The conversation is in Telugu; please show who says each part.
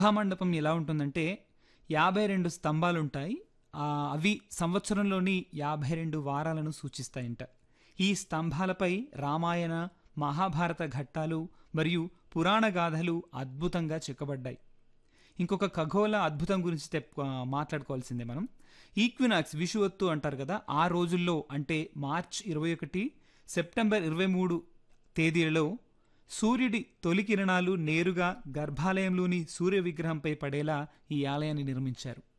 Speaker 1: సభామండపం ఎలా ఉంటుందంటే యాభై రెండు స్తంభాలుంటాయి ఆ, అవి సంవత్సరంలోని యాభై రెండు వారాలను సూచిస్తాయంట ఈ స్తంభాలపై రామాయణ మహాభారత ఘట్టాలు మరియు పురాణ గాథలు అద్భుతంగా చెక్కబడ్డాయి ఇంకొక ఖగోళ అద్భుతం గురించి తెప్ ఆ, మాట్లాడుకోవాల్సిందే మనం ఈక్వినాక్స్ విషువత్తు అంటారు కదా ఆ రోజుల్లో అంటే మార్చ్ ఇరవై ఒకటి సెప్టెంబర్ ఇరవై మూడు తేదీలలో సూర్యుడి తొలి కిరణాలు నేరుగా గర్భాలయంలోని సూర్య విగ్రహంపై పడేలా ఈ ఆలయాన్ని నిర్మించారు